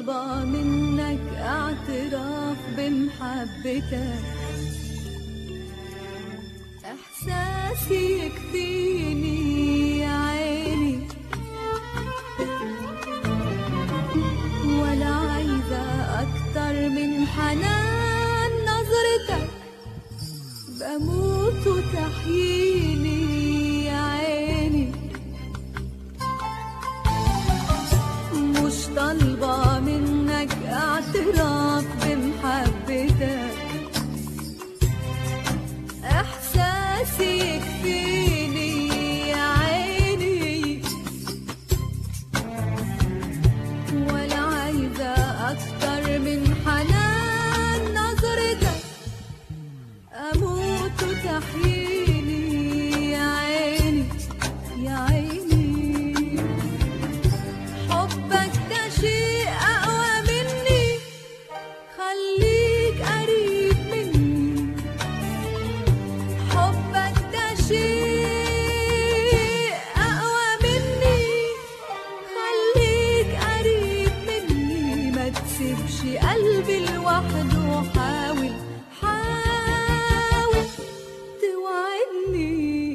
طالبة منك اعتراف بمحبتك احساسي يكفيني يا عيني ولا عايزة اكتر من حنان نظرتك بموت وتحييني يا عيني مش طالبة منك اعتراف بمحبتك احساسي يكفيني يا عيني ولا عايزة اكتر من حنان نظرتك اموت وتحييني يا عيني يا عيني حبك ده شيء اقوى مني خليك قريب مني حبك ده شيء اقوى مني خليك قريب مني ما تسيبش قلبي لوحده حاول حاول توعدني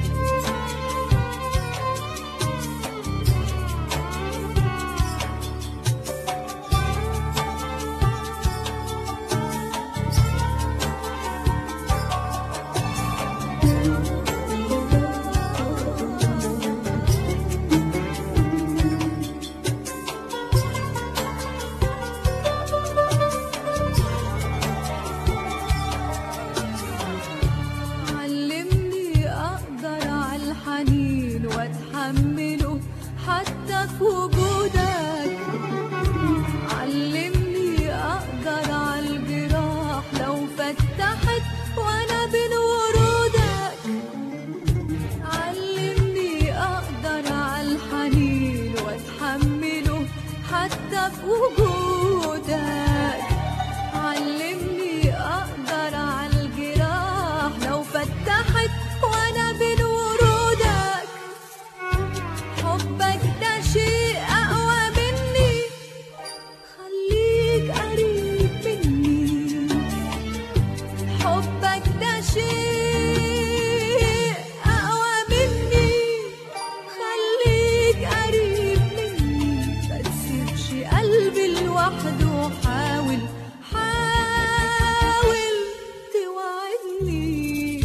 علمني اقدر على الحنين واتحمله حتى في وجودك علمني اقدر على الجراح لو فتحت وانا بين ورودك علمني اقدر على الحنين واتحمله حتى في وجودك علمني اقدر على الجراح لو فتحت وانا بين ورودك حبك ده شيء اقوى مني خليك قريب مني حبك ده شيء اقوى مني خليك قريب مني ما تسيبش قلبي لوحده حاول حاول توعدني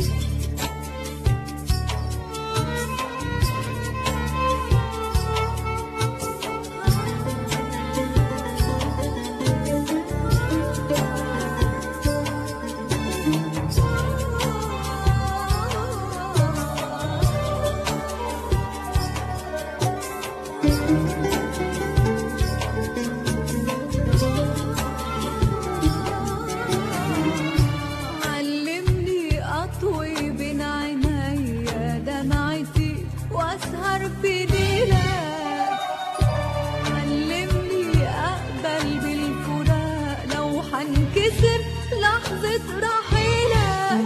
علمني اطوي بين عينيا دمعتي واسهر في ليلك علمني اقبل بالفراق لو حنكسر لحظة رحيلك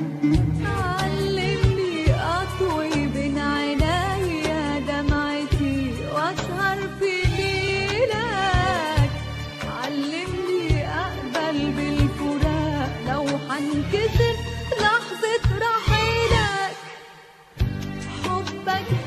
علمني اطوي بين عينيا دمعتي واسهر في ليلك علمني اقبل بالفراق لو حنكسر لحظة رحيلك حبك